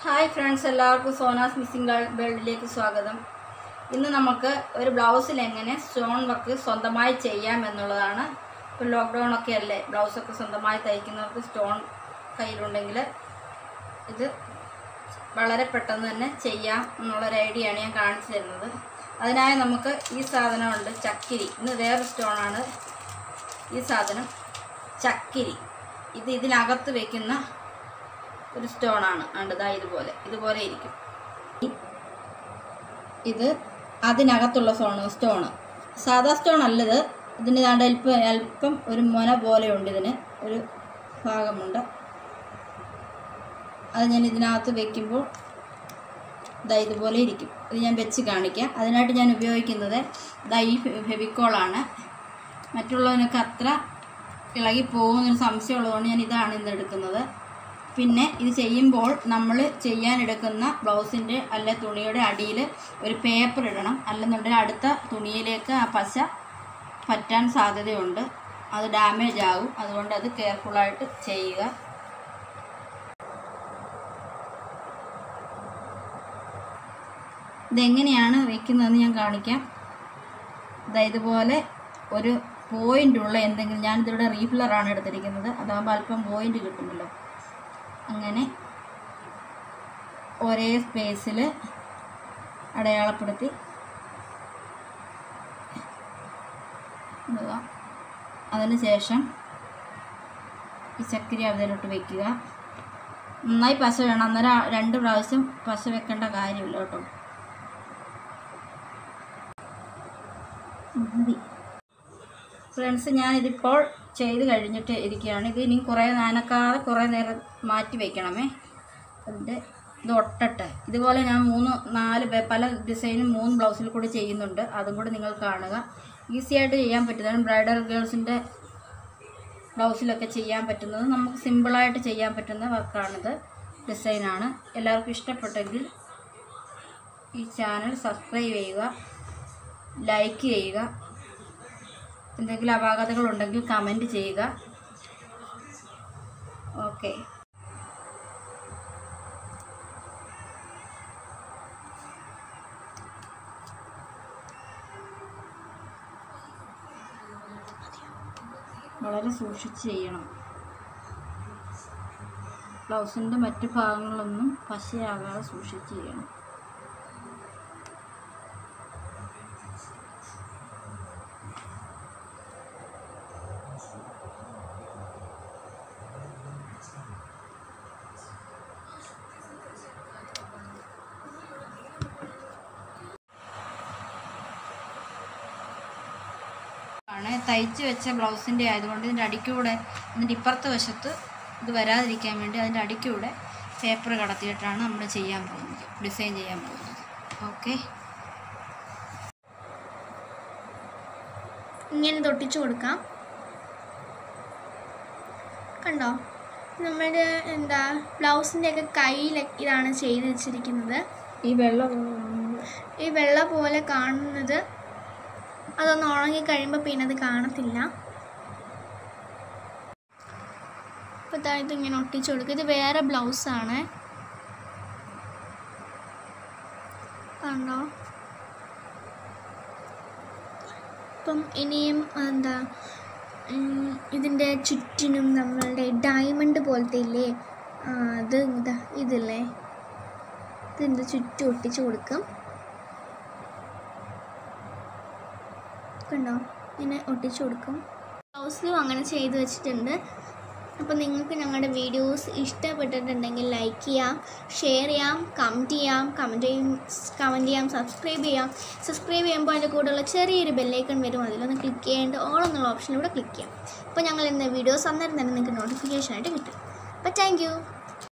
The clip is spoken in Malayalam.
ഹായ് ഫ്രണ്ട്സ് എല്ലാവർക്കും സോനാസ് മിസ്സിംഗ് ഗേൾ വേൾഡിലേക്ക് സ്വാഗതം ഇന്ന് നമുക്ക് ഒരു ബ്ലൗസിൽ എങ്ങനെ സ്റ്റോൺ വർക്ക് സ്വന്തമായി ചെയ്യാം എന്നുള്ളതാണ് ഇപ്പോൾ ലോക്ക്ഡൗൺ ഒക്കെ അല്ലേ ബ്ലൗസൊക്കെ സ്വന്തമായി തയ്ക്കുന്നവർക്ക് സ്റ്റോൺ കയ്യിലുണ്ടെങ്കിൽ ഇത് വളരെ പെട്ടെന്ന് തന്നെ ചെയ്യാം എന്നുള്ളൊരു ഐഡിയയാണ് ഞാൻ കാണിച്ചു തരുന്നത് അതിനായി നമുക്ക് ഈ സാധനമുണ്ട് ചക്കിരി ഇന്ന് വേറെ സ്റ്റോണാണ് ഈ സാധനം ചക്കിരി ഇത് ഇതിനകത്ത് വെക്കുന്ന ഒരു സ്റ്റോണാണ് കണ്ടതാ ഇതുപോലെ ഇതുപോലെ ഇരിക്കും ഇത് അതിനകത്തുള്ള സ്റ്റോണ് സ്റ്റോണ് സാധാ സ്റ്റോൺ അല്ലത് ഇതിന് ദാണ്ട് അല്പം അല്പം ഒരു മൊന പോലെയുണ്ട് ഇതിന് ഒരു ഭാഗമുണ്ട് അത് ഞാൻ ഇതിനകത്ത് വെക്കുമ്പോൾ ഇതാ ഇതുപോലെ ഇരിക്കും ഇത് ഞാൻ വെച്ച് കാണിക്കാം അതിനായിട്ട് ഞാൻ ഉപയോഗിക്കുന്നത് ഇതാ ഈ ഫെവിക്കോളാണ് മറ്റുള്ളവനൊക്കെ അത്ര ഇളകി പോകുന്നൊരു സംശയമുള്ളതുകൊണ്ട് ഞാൻ ഇതാണ് ഇന്ന് എടുക്കുന്നത് പിന്നെ ഇത് ചെയ്യുമ്പോൾ നമ്മൾ ചെയ്യാനെടുക്കുന്ന ബ്ലൗസിൻ്റെ അല്ല തുണിയുടെ അടിയിൽ ഒരു പേപ്പർ ഇടണം അല്ലെന്നുണ്ടെങ്കിൽ അടുത്ത തുണിയിലേക്ക് ആ പശ പറ്റാൻ സാധ്യതയുണ്ട് അത് ഡാമേജ് ആകും അതുകൊണ്ട് അത് കെയർഫുള്ളായിട്ട് ചെയ്യുക ഇതെങ്ങനെയാണ് വെക്കുന്നതെന്ന് ഞാൻ കാണിക്കാം ഇതാ ഇതുപോലെ ഒരു പോയിൻ്റ് ഉള്ള എന്തെങ്കിലും ഞാനിതിവിടെ റീഫില്ലറാണ് എടുത്തിരിക്കുന്നത് അതാകുമ്പോൾ അല്പം പോയിൻ്റ് കിട്ടുമല്ലോ അങ്ങനെ ഒരേ സ്പേസിൽ അടയാളപ്പെടുത്തി ഇടുക അതിന് ശേഷം ഈ ചക്കിരി അതിലോട്ട് വയ്ക്കുക നന്നായി പശ വേണം അന്നേരം ആ രണ്ട് പ്രാവശ്യം പശ വെക്കേണ്ട കാര്യമില്ല കേട്ടോ മതി ഫ്രണ്ട്സ് ഞാനിതിപ്പോൾ ചെയ്ത് കഴിഞ്ഞിട്ട് ഇരിക്കുകയാണ് ഇത് ഇനി കുറേ നനക്കാതെ കുറേ നേരം മാറ്റി വയ്ക്കണമേ അതിൻ്റെ ഇത് ഒട്ടട്ടെ ഇതുപോലെ ഞാൻ മൂന്ന് നാല് പേ- പല ഡിസൈനും മൂന്ന് ബ്ലൗസിൽ കൂടി ചെയ്യുന്നുണ്ട് അതും കൂടി നിങ്ങൾ കാണുക ഈസി ആയിട്ട് ചെയ്യാൻ പറ്റുന്നതാണ് ബ്രൈഡൽ ഗേൾസിൻ്റെ ബ്ലൗസിലൊക്കെ ചെയ്യാൻ പറ്റുന്നത് നമുക്ക് സിമ്പിളായിട്ട് ചെയ്യാൻ പറ്റുന്ന വർക്കാണിത് ഡിസൈനാണ് എല്ലാവർക്കും ഇഷ്ടപ്പെട്ടെങ്കിൽ ഈ ചാനൽ സബ്സ്ക്രൈബ് ചെയ്യുക ലൈക്ക് ചെയ്യുക എന്തെങ്കിലും അപാകതകളുണ്ടെങ്കിൽ കമൻറ്റ് ചെയ്യുക ഓക്കെ വളരെ സൂക്ഷിച്ച് ചെയ്യണം ബ്ലൗസിൻ്റെ മറ്റു ഭാഗങ്ങളിലൊന്നും പശയാകാതെ സൂക്ഷിച്ച് ചെയ്യണം ആണ് തയ്ച്ച് വെച്ച ബ്ലൗസിൻ്റെ ആയതുകൊണ്ട് ഇതിൻ്റെ അടിക്കൂടെ ഇതിൻ്റെ ഇപ്പുറത്തെ വശത്ത് ഇത് വരാതിരിക്കാൻ വേണ്ടി അതിൻ്റെ അടിക്കൂടെ പേപ്പർ കടത്തിയിട്ടാണ് നമ്മൾ ചെയ്യാൻ പോകുന്നത് ഡിസൈൻ ചെയ്യാൻ പോകുന്നത് ഓക്കെ ഇങ്ങനെ തൊട്ടിച്ചു കൊടുക്കാം കണ്ടോ നമ്മുടെ എന്താ ബ്ലൗസിൻ്റെ ഒക്കെ കയ്യിൽ ഇതാണ് ചെയ്ത് വെച്ചിരിക്കുന്നത് ഈ വെള്ളം ഈ വെള്ള പോലെ കാണുന്നത് അതൊന്ന് ഉണങ്ങി കഴിയുമ്പോൾ പിന്നെ അത് കാണത്തില്ല അപ്പോൾ ഇതാ ഇത് ഇങ്ങനെ ഒട്ടിച്ചു കൊടുക്കുക ഇത് വേറെ ബ്ലൗസാണ് കണ്ടോ അപ്പം ഇനിയും എന്താ ഉം, ഇതിൻ്റെ ചുറ്റിനും നമ്മളുടെ ഡയമണ്ട് പോലത്തെ ഇല്ലേ ആ, അത് ഇതാ ഇതില്ലേ ഇതിൻ്റെ ചുറ്റും ഒട്ടിച്ച് കൊടുക്കും കണ്ടോ ഇങ്ങനെ ഒട്ടിച്ച് കൊടുക്കും ബ്ലൗസിലും അങ്ങനെ ചെയ്ത് വെച്ചിട്ടുണ്ട് അപ്പോൾ നിങ്ങൾക്ക് ഞങ്ങളുടെ വീഡിയോസ് ഇഷ്ടപ്പെട്ടിട്ടുണ്ടെങ്കിൽ ലൈക്ക് ചെയ്യാം ഷെയർ ചെയ്യാം കമൻറ്റ് ചെയ്യാം കമൻറ്റ് ചെയ്യും കമൻറ്റ് ചെയ്യാം സബ്സ്ക്രൈബ് ചെയ്യാം സബ്സ്ക്രൈബ് ചെയ്യുമ്പോൾ അതിൻ്റെ കൂടെയുള്ള ചെറിയൊരു ബെല്ലൈക്കൺ വരും അതിലൊന്ന് ക്ലിക്ക് ചെയ്യേണ്ട ഓൾ എന്നുള്ള ഓപ്ഷനിലൂടെ ക്ലിക്ക് ചെയ്യാം അപ്പോൾ ഞങ്ങൾ ഇന്ന് വീഡിയോസ് അന്നേരം തന്നെ നിങ്ങൾക്ക് നോട്ടിഫിക്കേഷൻ ആയിട്ട് കിട്ടും അപ്പോൾ താങ്ക് യു